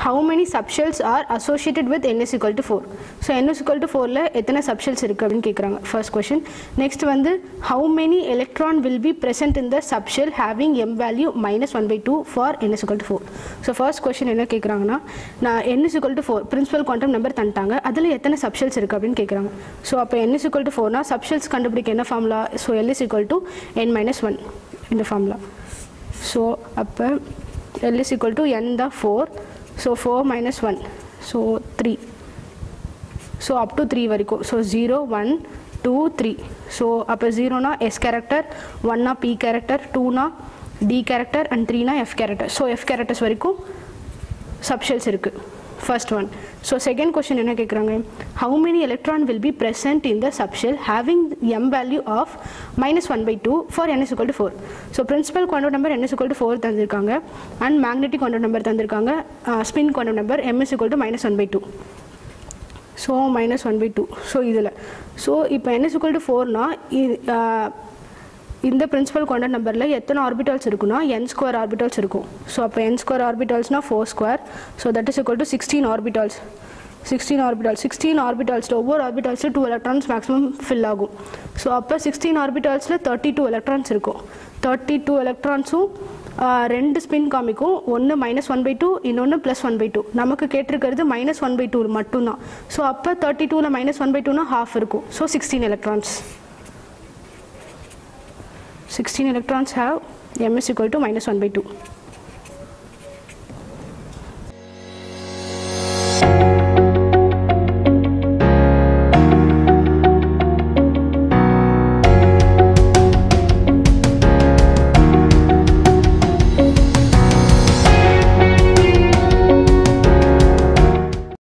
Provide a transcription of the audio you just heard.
how many subshells are associated with n is equal to four so n is equal to ஃபோரில் எத்தனை subshells இருக்குது அப்படின்னு கேட்குறாங்க ஃபர்ஸ்ட் கொஷின் நெக்ஸ்ட் வந்து how many electron will be present in the subshell having m value minus one by two for n is equal to four so first question என்ன கேட்குறாங்கன்னா நான் n is equal to four principal quantum number தந்துட்டாங்க அதில் எத்தனை subshells இருக்குது அப்படின்னு கேட்குறாங்க so அப்போ என்எஸ் equal to ஃபோர்னா சப்ஷெல்ஸ் கண்டுபிடிக்க என்ன formula so l is equal to n minus one இந்த ஃபார்முலா ஸோ அப்போ l is equal to n தான் four so four minus one so three so up to three வரைக்கும் so zero one two three so அப்போ ஜீரோனா S character ஒன்னா P character டூனா D character and த்ரீனா F character so F characters வரைக்கும் subshells இருக்குது first one so second question என்ன கேட்குறாங்க how many electron will be present in the subshell having m value of minus one by two for n is equal to four so principal quantum number n is equal to ஃபோர் தந்திருக்காங்க and magnetic quantum number தந்திருக்காங்க spin quantum number m is equal to minus one by two so minus one by two so இதில் so இப்போ n is equal to ஃபோர்னா இந்த principal quantum number எத்தனை orbitals இருக்குன்னா n square orbitals இருக்கும் so அப்போ n square ஆர்பிட்டால்ஸ்னால் four square so that is equal to sixteen orbitals sixteen orbitals sixteen ஆர்பிட்டால்ஸில் ஒவ்வொரு ஆர்பிட்டால்ஸில் டூ எலக்ட்ரான்ஸ் மேக்ஸிமம் ஃபில் ஆகும் ஸோ அப்போ சிக்ஸ்டீன் ஆர்பிட்டால்ஸில் தேர்ட்டி டூ எலக்ட்ரான்ஸ் இருக்கும் தேர்ட்டி டூ எலக்ட்ரான்ஸும் ரெண்டு ஸ்பின் காமிக்கும் ஒன்று மைனஸ் ஒன் பை டூ இன்னொன்று ப்ளஸ் ஒன் பை டூ நமக்கு கேட்டிருக்கிறது மைனஸ் ஒன் பை டூ மட்டும்தான் ஸோ அப்போ தேர்ட்டி டூவில் மைனஸ் ஒன் பை டூனா ஹாஃப் இருக்கும் so sixteen electrons 16 electrons have m is equal to minus 1 by 2